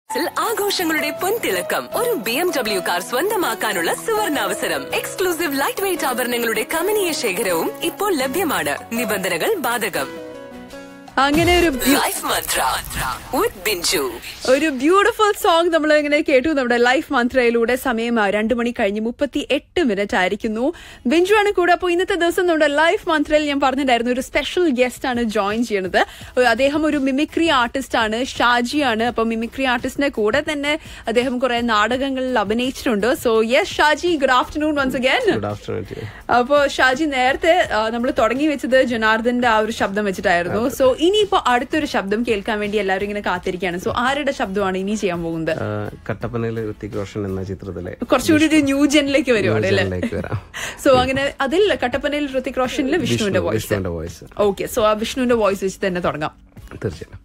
ിൽ ആഘോഷങ്ങളുടെ പൊൻതിളക്കം ഒരു ബി എം ഡബ്ല്യു കാർ സ്വന്തമാക്കാനുള്ള സുവർണാവസരം എക്സ്ക്ലൂസീവ് ലൈറ്റ് വെയിറ്റ് ആഭരണങ്ങളുടെ കമനീയ ശേഖരവും ഇപ്പോൾ ലഭ്യമാണ് നിബന്ധനകൾ ബാധകം അങ്ങനെ ഒരു ബ്യൂ- ലൈഫ് മന്ത്ര വിത്ത് ബിഞ്ചു ഒരു ബ്യൂട്ടിഫുൾ സോങ് നമ്മൾ ഇങ്ങനെ കേട്ടു നമ്മുടെ ലൈഫ് മന്ത്രയിലൂടെ സമയം ആ രണ്ട് മണി കഴിഞ്ഞ് മുപ്പത്തി എട്ട് മിനിറ്റ് ആയിരിക്കുന്നു ബിഞ്ചു ആണ് കൂടെ അപ്പോൾ ഇന്നത്തെ ദിവസം നമ്മുടെ ലൈഫ് മന്ത്രയിൽ ഞാൻ പറഞ്ഞിട്ടുണ്ടായിരുന്നു ഒരു സ്പെഷ്യൽ ഗസ്റ്റ് ആണ് ജോയിൻ ചെയ്യുന്നത് ഒരു- അദ്ദേഹം ഒരു മിമിക്രി ആർട്ടിസ്റ്റ് ആണ് ഷാജി ആണ് അപ്പൊ മിമിക്രി ആർട്ടിസ്റ്റിന്റെ കൂടെ തന്നെ അദ്ദേഹം കുറെ നാടകങ്ങളിൽ അഭിനയിച്ചിട്ടുണ്ട് so yes Shaji good afternoon once again good afternoon to അപ്പോ ഷാജി നേരത്തെ നമ്മൾ തുടങ്ങി വെച്ചത് ജനാർദ്ദന്റെ ആ ഒരു ശബ്ദം വെച്ചിട്ടായിരുന്നു സോ ഇനിയിപ്പോ അടുത്തൊരു ശബ്ദം കേൾക്കാൻ വേണ്ടി എല്ലാവരും ഇങ്ങനെ കാത്തിരിക്കുകയാണ് സോ ആരുടെ ശബ്ദമാണ് ഇനി ചെയ്യാൻ പോകുന്നത് കട്ടപ്പനയിലെ ഋത്തിക് റോഷൻ എന്ന ചിത്രത്തിലെ കുറച്ചുകൂടി ഒരു ന്യൂ ജെനിലേക്ക് വരുവാണ് അല്ലേ ജനലിലേക്ക് വരാം സോ അങ്ങനെ അതിൽ കട്ടപ്പനയിൽ ഋത്തിക് റോഷനിൽ വിഷ്ണുവിന്റെ വോയിസ് വിഷ്ണുവിന്റെ വോയിസ് ഓക്കെ സോ ആ വിഷ്ണുവിന്റെ വോയിസ് വെച്ച് തന്നെ തുടങ്ങാം തീർച്ചയായും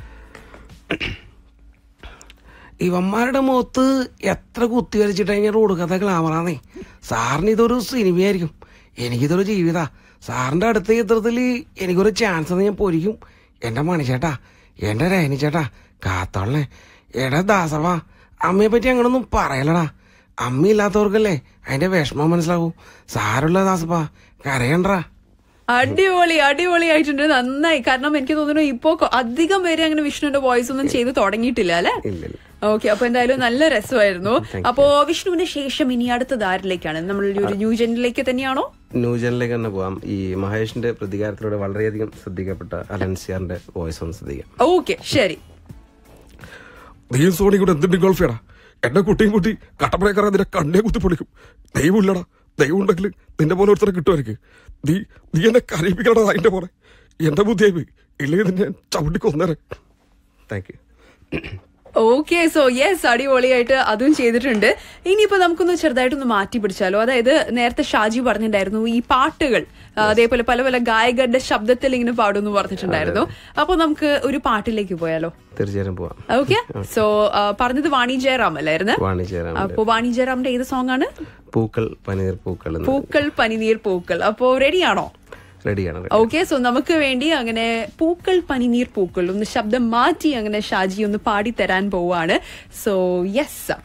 ഇവന്മാരുടെ മുഖത്ത് എത്ര കുത്തി വരച്ചിട്ട് കഴിഞ്ഞാൽ റോഡ് കഥ ഗ്ലാമറാന്നേ സാറിന് ഇതൊരു സിനിമയായിരിക്കും എനിക്കിതൊരു ജീവിത സാറിന്റെ അടുത്ത ചിത്രത്തിൽ എനിക്കൊരു ചാൻസ് ഞാൻ പൊരിക്കും എന്റെ മണിച്ചേട്ടാ എന്റെ രഹനി ചേട്ടാ കാത്തോളനെ എടാ ദാസവാ അമ്മയെ പറ്റി അങ്ങനൊന്നും പറയലടാ അമ്മ ഇല്ലാത്തവർക്കല്ലേ അതിന്റെ വിഷമം മനസ്സിലാവൂ സാറുള്ള ദാസപ്പാ കരയണ്ടാ അടിപൊളി അടിപൊളി ആയിട്ടുണ്ട് നന്നായി കാരണം എനിക്ക് തോന്നുന്നു ഇപ്പോ കൊ- അധികം പേര് അങ്ങനെ വിഷ്ണുവിന്റെ വോയിസ് ഒന്നും ചെയ്ത് തുടങ്ങിയിട്ടില്ല അല്ലെ ഇല്ല ഇല്ല ഓക്കെ അപ്പൊ എന്തായാലും നല്ല രസമായിരുന്നു അപ്പോ വിഷ്ണുവിന് ശേഷം ഇനി അടുത്തത് ആരിലേക്കാണ് നമ്മൾ ഒരു ന്യൂ ജെനിലേക്ക് തന്നെയാണോ ന്യൂജനിലേക്ക് തന്നെ പോവാം ഈ മഹേഷിന്റെ പ്രതികാരത്തിലൂടെ വളരെയധികം ശ്രദ്ധിക്കപ്പെട്ട അലൻസിയാറിന്റെ വോയിസ് ഒന്ന് ശ്രദ്ധിക്കാം ഓക്കെ ശരി നീയും സോണി കൂടെ എന്തിന്റെ ഗൾഫിയാടാ എന്റെ കുട്ടിയും കുട്ടി കട്ടപ്പനക്കാരൻ നിന്റെ കണ്ണേ കുത്തി പൊളിക്കും ദൈവമില്ലടാ ദൈവം ഉണ്ടെങ്കിൽ നിന്റെ പോലെ ഒരുത്തരെ കിട്ടുമായിരിക്കും നീ നീ എന്നെ കരയിപ്പിക്കണടാ അതിന്റെ പോലെ എന്റെ ബുദ്ധിയായി പോയി ഇല്ലെങ്കിൽ നിന്നെ ഞാൻ ചവിട്ടി കൊന്നേരെ thank you okay so yes അടിപൊളിയായിട്ട് അതും ചെയ്തിട്ടുണ്ട് ഇനിയിപ്പോ നമുക്കൊന്ന് ചെറുതായിട്ടൊന്ന് മാറ്റി പിടിച്ചാലോ അതായത് നേരത്തെ ഷാജി പറഞ്ഞിട്ടുണ്ടായിരുന്നു ഈ പാട്ടുകൾ ആ, അതേപോലെ പല പല ഗായകരുടെ ശബ്ദത്തിൽ ഇങ്ങനെ പാടുമെന്ന് പറഞ്ഞിട്ടുണ്ടായിരുന്നു അപ്പൊ നമുക്ക് ഒരു പാട്ടിലേക്ക് പോയാലോ തീർച്ചയായും പോവാം ഓക്കെ സോ പറഞ്ഞത് വാണി ജയറാം അല്ലായിരുന്നു വാണി ചേരാം അപ്പൊ വാണി ജയറാമിന്റെ ഏത് സോങ് ആണ് പൂക്കൾ പനീർ പൂക്കൾ എന്ന് പൂക്കൾ പനിനീർ പൂക്കൾ അപ്പോ റെഡിയാണോ റെഡിയാണ് ready. ഓക്കെ സോ നമുക്ക് വേണ്ടി അങ്ങനെ പൂക്കൾ പനിനീർ പൂക്കൾ ഒന്ന് ശബ്ദം മാറ്റി അങ്ങനെ ഷാജി ഒന്ന് പാടി തരാൻ പോവാണ് സോ യെസ്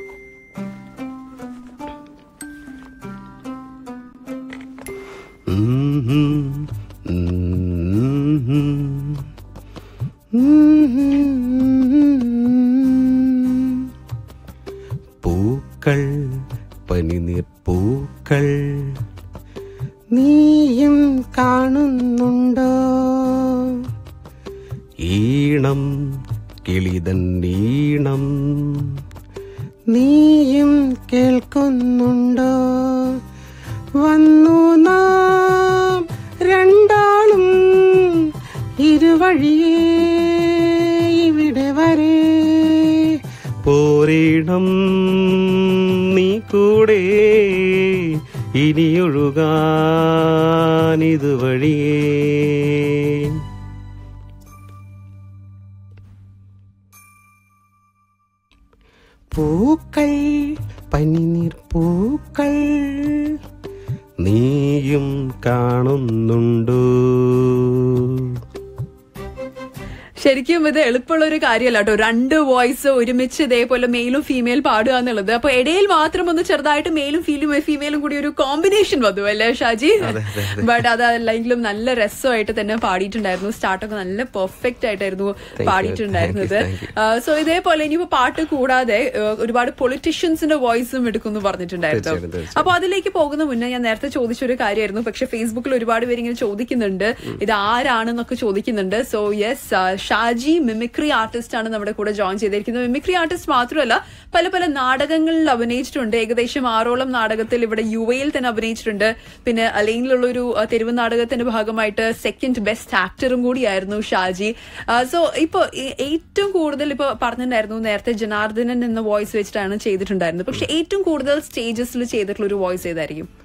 പൂക്കൾ പനിനീർ പൂക്കൾ നീയും കാണുന്നുണ്ടോ ഈണം കിളിതൻ ഈണം നീയും കേൾക്കുന്നുണ്ടോ വന്നു നാം രണ്ടാളും ഇരുവഴിയേ ഇവിടെ വരെ പോരീണം നീ കൂടെ ഇനിയൊഴുകാൻ ഇതുവഴിയേ പൂക്കൾ പനിനീർ പൂക്കൾ നീയും കാണുന്നുണ്ടോ ശരിക്കും ഇത് എളുപ്പമുള്ള ഒരു കാര്യമല്ല കേട്ടോ രണ്ട് വോയിസ് ഒരുമിച്ച് ഇതേപോലെ മെയിലും ഫീമെയിൽ പാടുക എന്നുള്ളത് അപ്പൊ ഇടയിൽ മാത്രം ഒന്ന് ചെറുതായിട്ട് മെയിലും ഫീലും ഫീമെയിലും കൂടി ഒരു കോമ്പിനേഷൻ വന്നു അല്ലേ ഷാജി ബട്ട് അതല്ലെങ്കിലും നല്ല രസമായിട്ട് തന്നെ പാടിയിട്ടുണ്ടായിരുന്നു സ്റ്റാർട്ടൊക്കെ നല്ല പെർഫെക്റ്റ് ആയിട്ടായിരുന്നു you, പാടിയിട്ടുണ്ടായിരുന്നത് thank you, thank സോ ഇതേപോലെ ഇനിയിപ്പോ പാട്ട് കൂടാതെ ആ, ഒരുപാട് പൊളിറ്റീഷ്യൻസിന്റെ വോയിസും എടുക്കുന്നു പറഞ്ഞിട്ടുണ്ടായിരുന്നു തീർച്ചയായും, തീർച്ചയായും. അപ്പൊ അതിലേക്ക് പോകുന്ന മുന്നേ ഞാൻ നേരത്തെ ചോദിച്ചൊരു കാര്യമായിരുന്നു പക്ഷെ ഫേസ്ബുക്കിൽ ഒരുപാട് പേര് ഇങ്ങനെ ചോദിക്കുന്നുണ്ട് ഇത് ആരാണെന്നൊക്കെ ചോദിക്കുന്നുണ്ട് so yes Shaji mimicry artist ആണ് നമ്മുടെ കൂടെ ജോയിൻ ചെയ്തിരിക്കുന്നത് മിമിക്രി ആർട്ടിസ്റ്റ് മാത്രമല്ല പല പല നാടകങ്ങളിൽ അഭിനയിച്ചിട്ടുണ്ട് ഏകദേശം ആറോളം നാടകത്തിൽ ഇവിടെ യു എയിൽ തന്നെ അഭിനയിച്ചിട്ടുണ്ട് പിന്നെ അലൈനിലുള്ള ഒരു ആ, തെരുവ് നാടകത്തിന്റെ ഭാഗമായിട്ട് സെക്കൻഡ് ബെസ്റ്റ് ആക്ടറും കൂടിയായിരുന്നു ഷാജി സോ ഇപ്പൊ ഏ- ഏറ്റവും കൂടുതൽ ഇപ്പൊ പറഞ്ഞിട്ടുണ്ടായിരുന്നു നേരത്തെ ജനാർദ്ദനൻ എന്ന വോയിസ് വെച്ചിട്ടാണ് ചെയ്തിട്ടുണ്ടായിരുന്നത് പക്ഷെ ഏറ്റവും കൂടുതൽ സ്റ്റേജസിൽ ചെയ്തിട്ടുള്ള ഒരു വോയിസ് ഏതായിരിക്കും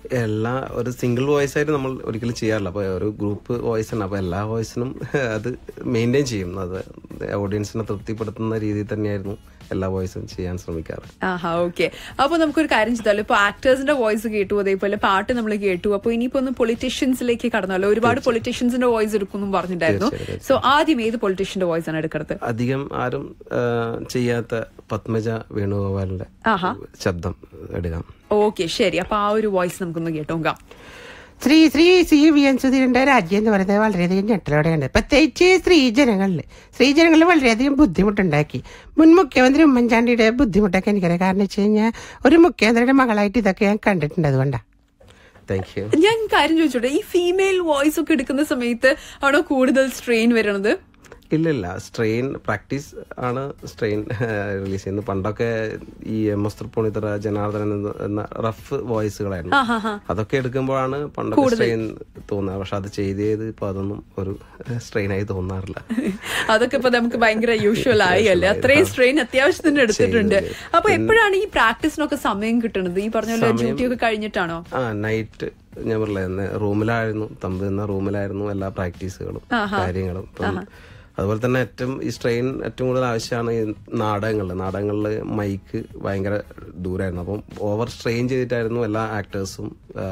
എല്ലാ ഒരു സിംഗിൾ വോയിസ് ആയിട്ട് നമ്മൾ ഒരിക്കലും ചെയ്യാറില്ല അപ്പോൾ ഒരു ഗ്രൂപ്പ് വോയിസ് ആണ് അപ്പോൾ എല്ലാ വോയിസിനും അത് മെയിൻറ്റെയിൻ ചെയ്യും അത് ഓഡിയൻസിനെ തൃപ്തിപ്പെടുത്തുന്ന രീതിയിൽ തന്നെയായിരുന്നു എല്ലാ വോയിസും ചെയ്യാൻ ശ്രമിക്കാറ് ആഹാ ഓക്കെ അപ്പൊ നമുക്കൊരു കാര്യം ചെയ്താലോ ഇപ്പൊ ആക്ടേഴ്സിന്റെ വോയിസ് കേട്ടു അതേപോലെ പാട്ട് നമ്മൾ കേട്ടു അപ്പൊ ഇനിയിപ്പോ ഒന്ന് പൊളിറ്റീഷ്യൻസിലേക്ക് കടന്നല്ലോ ഒരുപാട് പൊളിറ്റീഷ്യൻസിന്റെ വോയിസ് എടുക്കുന്നു പറഞ്ഞിട്ടുണ്ടായിരുന്നു സോ ആദ്യം ഏത് പൊളിറ്റീഷ്യന്റെ വോയിസ് ആണ് എടുക്കുന്നത് അധികം ആരും ആ, ചെയ്യാത്ത പത്മജ വേണുഗോപാലിന്റെ ആഹാ. ശബ്ദം എടുക്കാം ഓക്കെ ശരി അപ്പൊ ആ ഒരു വോയിസ് നമുക്കൊന്ന് കേട്ടോക്കാം Shri Shri C V N സുധീരന്റെ രാജ്യം എന്ന് പറയുന്നത് വളരെയധികം ഞെട്ടലോടെയാണ് പ്രത്യേകിച്ച് സ്ത്രീജനങ്ങളിൽ സ്ത്രീജനങ്ങളിൽ വളരെയധികം ബുദ്ധിമുട്ടുണ്ടാക്കി മുൻ മുഖ്യമന്ത്രി ഉമ്മൻചാണ്ടിയുടെ ബുദ്ധിമുട്ടൊക്കെ എനിക്കറിയാം കാരണം വെച്ച് കഴിഞ്ഞാൽ ഒരു മുഖ്യമന്ത്രിയുടെ മകളായിട്ട് ഇതൊക്കെ ഞാൻ കണ്ടിട്ടുണ്ട് അതുകൊണ്ടാണ് താങ്ക് യു ഞാൻ കാര്യം ചോദിച്ചോട്ടെ ഈ ഫീമെയിൽ വോയിസ് ഒക്കെ എടുക്കുന്ന സമയത്ത് ആണോ കൂടുതൽ സ്ട്രെയിൻ വരുന്നത് ഇല്ല ഇല്ല സ്ട്രെയിൻ പ്രാക്ടീസ് ആണ് സ്ട്രെയിൻ റിലീസ് ചെയ്യുന്നത് പണ്ടൊക്കെ ഈ എം എസ് തൃപ്പൂണിത്തറ ജനാർദ്ദനൻ എന്ന- എന്ന റഫ് വോയിസുകളായിരുന്നു അതൊക്കെ എടുക്കുമ്പോഴാണ് പണ്ടൊക്കെ സ്ട്രെയിൻ തോന്നുക പക്ഷെ അത് ചെയ്ത് ചെയ്ത് ഇപ്പൊ അതൊന്നും ഒരു സ്ട്രെയിൻ ആയി തോന്നാറില്ല അതൊക്കെ ഇപ്പൊ നമുക്ക് ഭയങ്കര യൂഷ്വൽ ആയി അല്ലേ അത്രയും സ്ട്രെയിൻ അത്യാവശ്യത്തിന് എടുത്തിട്ടുണ്ട് അപ്പൊ എപ്പോഴാണ് ഈ പ്രാക്ടീസിനൊക്കെ സമയം കിട്ടുന്നത് ഈ പറഞ്ഞ പോലെ ഡ്യൂട്ടി ഒക്കെ കഴിഞ്ഞിട്ടാണോ ആ നൈറ്റ് ഞാൻ പറഞ്ഞില്ലേ റൂമിലായിരുന്നു തമ്പ് എന്ന റൂമിലായിരുന്നു എല്ലാ പ്രാക്ടീസുകളും കാര്യങ്ങളും ഇപ്പം അതുപോലെ തന്നെ ഏറ്റവും ഈ സ്ട്രെയിൻ ഏറ്റവും കൂടുതൽ ആവശ്യമാണ് ഈ നാടകങ്ങളിൽ നാടകങ്ങളിൽ മൈക്ക് ഭയങ്കര ദൂരമായിരുന്നു അപ്പം ഓവർ സ്ട്രെയിൻ ചെയ്തിട്ടായിരുന്നു എല്ലാ ആക്ടേഴ്സും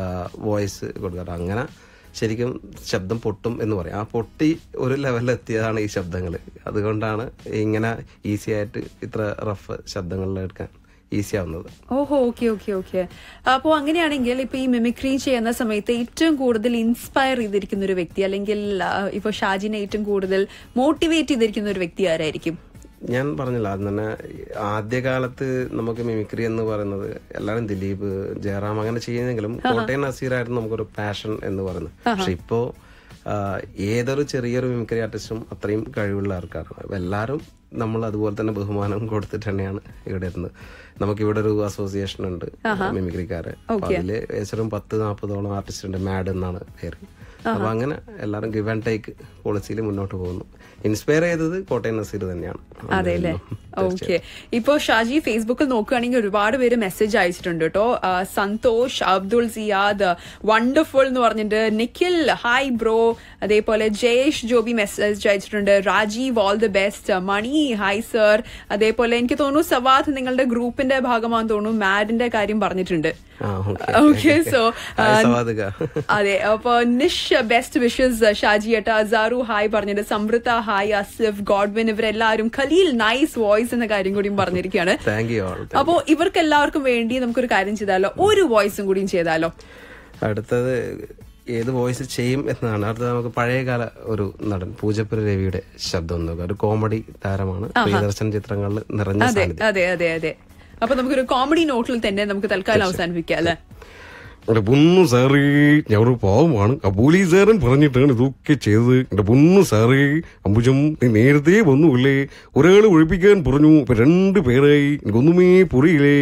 വോയിസ് കൊടുക്കാറ് അങ്ങനെ ശരിക്കും ശബ്ദം പൊട്ടും എന്ന് പറയും ആ പൊട്ടി ഒരു ലെവലിൽ എത്തിയതാണ് ഈ ശബ്ദങ്ങൾ അതുകൊണ്ടാണ് ഇങ്ങനെ ഈസി ആയിട്ട് ഇത്ര റഫ് ശബ്ദങ്ങളിൽ എടുക്കാൻ ഈസി ആവുന്നത് ഓഹോ ഓക്കെ ഓക്കെ ഓക്കെ അപ്പോൾ അങ്ങനെയാണെങ്കിൽ ഇപ്പൊ ഈ മിമിക്രി ചെയ്യുന്ന സമയത്ത് ഏറ്റവും കൂടുതൽ ഇൻസ്പയർ ചെയ്തിരിക്കുന്ന ഒരു വ്യക്തി അല്ലെങ്കിൽ ആ, ഇപ്പൊ ഷാജിനെ ഏറ്റവും കൂടുതൽ മോട്ടിവേറ്റ് ചെയ്തിരിക്കുന്ന ഒരു വ്യക്തി ആരായിരിക്കും ഞാൻ പറഞ്ഞില്ല അത് തന്നെ ആദ്യകാലത്ത് നമുക്ക് മിമിക്രി എന്ന് പറയുന്നത് എല്ലാവരും ദിലീപ് ജയറാം അങ്ങനെ ചെയ്യുന്നെങ്കിലും കോട്ടയം നസീറായിരുന്നു നമുക്കൊരു പാഷൻ എന്ന് പറയുന്നത് പക്ഷെ ഇപ്പോ ആ, ഏതൊരു ചെറിയൊരു മിമിക്രി ആർട്ടിസ്റ്റും അത്രയും കഴിവുള്ള ആൾക്കാരാണ് അപ്പൊ എല്ലാവരും നമ്മൾ അതുപോലെ തന്നെ ബഹുമാനം കൊടുത്തിട്ട് തന്നെയാണ് ഇവിടെ എത്തുന്നത് നമുക്ക് ഇവിടെ ഒരു അസോസിയേഷൻ ഉണ്ട് മിമിക്രിക്കാരെ അപ്പൊ അതില് ഏകദേശം പത്ത് നാൽപ്പതോളം ആർട്ടിസ്റ്റ് ഉണ്ട് മാഡ് എന്നാണ് പേര് അപ്പൊ അങ്ങനെ എല്ലാവരും ഗിവ് ആൻഡ് ടേക്ക് പോളിസിയിൽ മുന്നോട്ട് പോകുന്നു ഇൻസ്പയർ ചെയ്തത് കോട്ടയം നസീർ തന്നെയാണ് അതെ അല്ലേ ഓക്കെ ഇപ്പോ ഷാജി ഫേസ്ബുക്കിൽ നോക്കുകയാണെങ്കിൽ ഒരുപാട് പേര് മെസ്സേജ് അയച്ചിട്ടുണ്ട് കേട്ടോ ആ, സന്തോഷ് അബ്ദുൾ സിയാദ് വണ്ടർഫുൾ എന്ന് പറഞ്ഞിട്ട് നിഖിൽ ഹായ് ബ്രോ അതേപോലെ ജയേഷ് ജോബി മെസ്സേജ് അയച്ചിട്ടുണ്ട് Rajeev all the best Mani hi sir അതേപോലെ എനിക്ക് തോന്നുന്നു സവാദ് നിങ്ങളുടെ ഗ്രൂപ്പിന്റെ ഭാഗമാണെന്ന് തോന്നുന്നു മാഡിന്റെ കാര്യം പറഞ്ഞിട്ടുണ്ട് ആ, okay. ഓക്കെ സോ ഹായ് സവാദിക. അതെ അപ്പൊ നിഷ് ബെസ്റ്റ് വിഷസ് ഷാജി ഏട്ട അസാറു ഹായ് പറഞ്ഞിട്ട് സമൃദ്ധ ഹായ് അസിഫ് ഗോഡ്വിൻ ഇവരെല്ലാവരും ഖലീൽ നൈസ് വോയിസ് എന്ന കാര്യം കൂടിയും പറഞ്ഞിരിക്കുകയാണ് താങ്ക് യു ഓൾ അപ്പോ ഇവർക്ക് എല്ലാവർക്കും വേണ്ടി നമുക്കൊരു കാര്യം ചെയ്താലോ ഒരു വോയിസും കൂടിയും ചെയ്താലോ അടുത്തത് ഏത് വോയിസ് ചെയ്യും എന്നാണ് അടുത്തത് നമുക്ക് പഴയകാല ഒരു നടൻ പൂജപ്പുര രവിയുടെ ശബ്ദം നോക്കുക ഒരു കോമഡി താരമാണ് പ്രിയദർശൻ ചിത്രങ്ങളിൽ നിറഞ്ഞ അതെ സാന്നിധ്യം അതെ അതെ അതെ അപ്പൊ നമുക്കൊരു കോമഡി നോട്ടിൽ തന്നെ നമുക്ക് തൽക്കാലം അവസാനിപ്പിക്കാം അല്ലെ എന്റെ പൊന്നു സാറേ ഞാൻ ഒരു പാവമാണ് ആ പോലീസുകാരൻ പറഞ്ഞിട്ടാണ് ഇതൊക്കെ ചെയ്തത് എന്റെ പൊന്നു സാറേ അമ്പുജം നീ നേരത്തെ വന്നുമില്ലേ ഒരാൾ ഒഴിപ്പിക്കാൻ പറഞ്ഞു ഇപ്പൊ രണ്ടു പേരായി എനിക്കൊന്നുമേ പുറിയില്ലേ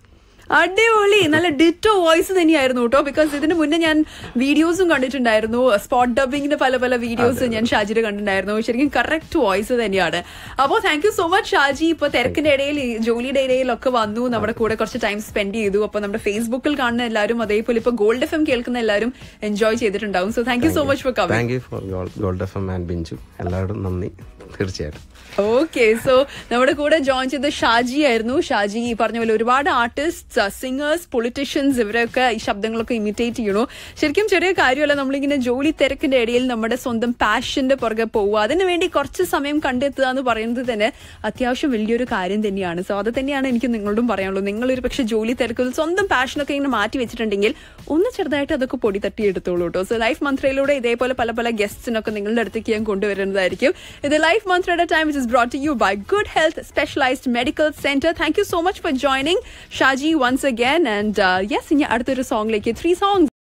അടിപൊളി നല്ല ഡിറ്റോ വോയിസ് തന്നെയായിരുന്നു കേട്ടോ ബിക്കോസ് ഇതിന് മുന്നേ ഞാൻ വീഡിയോസും കണ്ടിട്ടുണ്ടായിരുന്നു സ്പോട്ട് ഡബിങ്ങിന്റെ പല പല വീഡിയോസ് ഞാൻ ഷാജിയുടെ കണ്ടിട്ടുണ്ടായിരുന്നു ശരിക്കും കറക്റ്റ് വോയിസ് തന്നെയാണ് അപ്പോൾ thank you so much Shaji ഇപ്പൊ തിരക്കിന്റെ ഇടയിൽ ഈ ജോലിയുടെ ഇടയിലൊക്കെ വന്നു നമ്മുടെ കൂടെ കുറച്ച് ടൈം സ്പെൻഡ് ചെയ്തു അപ്പൊ നമ്മുടെ ഫേസ്ബുക്കിൽ കാണുന്ന എല്ലാവരും അതേപോലെ ഇപ്പൊ ഗോൾഡ് എഫ് എം കേൾക്കുന്ന എല്ലാവരും എൻജോയ് ചെയ്തിട്ടുണ്ടാവും so thank you so much for coming thank you for gold F M and Binju എല്ലാവരും നന്ദി തീർച്ചയായിട്ടും ഓക്കെ സോ നമ്മുടെ കൂടെ ജോയിൻ ചെയ്ത ഷാജി ആയിരുന്നു ഷാജി ഈ പറഞ്ഞ പോലെ ഒരുപാട് ആർട്ടിസ്റ്റ് സിംഗേഴ്സ് പൊളിറ്റീഷ്യൻസ് ഇവരൊക്കെ ഈ ശബ്ദങ്ങളൊക്കെ ഇമിറ്റേറ്റ് ചെയ്യണു ശരിക്കും ചെറിയ കാര്യമല്ല നമ്മളിങ്ങനെ ജോലി തിരക്കിന്റെ ഇടയിൽ നമ്മുടെ സ്വന്തം പാഷന്റെ പുറകെ പോവുക അതിനു വേണ്ടി കുറച്ച് സമയം കണ്ടെത്തുക എന്ന് പറയുന്നത് തന്നെ അത്യാവശ്യം വലിയൊരു കാര്യം തന്നെയാണ് സോ അത് തന്നെയാണ് എനിക്ക് നിങ്ങളോടും പറയാനുള്ളത് നിങ്ങൾ ഒരു പക്ഷേ ജോലി തിരക്കിൽ സ്വന്തം പാഷനൊക്കെ ഇങ്ങനെ മാറ്റി വെച്ചിട്ടുണ്ടെങ്കിൽ ഒന്ന് ചെറുതായിട്ട് അതൊക്കെ പൊടി തട്ടി എടുത്തോളൂ കേട്ടോ സോ ലൈഫ് മന്ത്രയിലൂടെ ഇതേപോലെ പല പല ഗസ്റ്റിനൊക്കെ നിങ്ങളുടെ അടുത്തേക്ക് ഞാൻ കൊണ്ടുവരുന്നതായിരിക്കും ഇത് ലൈഫ് മന്ത്രയുടെ time it is brought to you by good health specialised medical centre thank you so much for joining Shaji once again and yes ഇനി അടുത്തൊരു സോങ്ങിലേക്ക് ത്രീ സോങ്സ്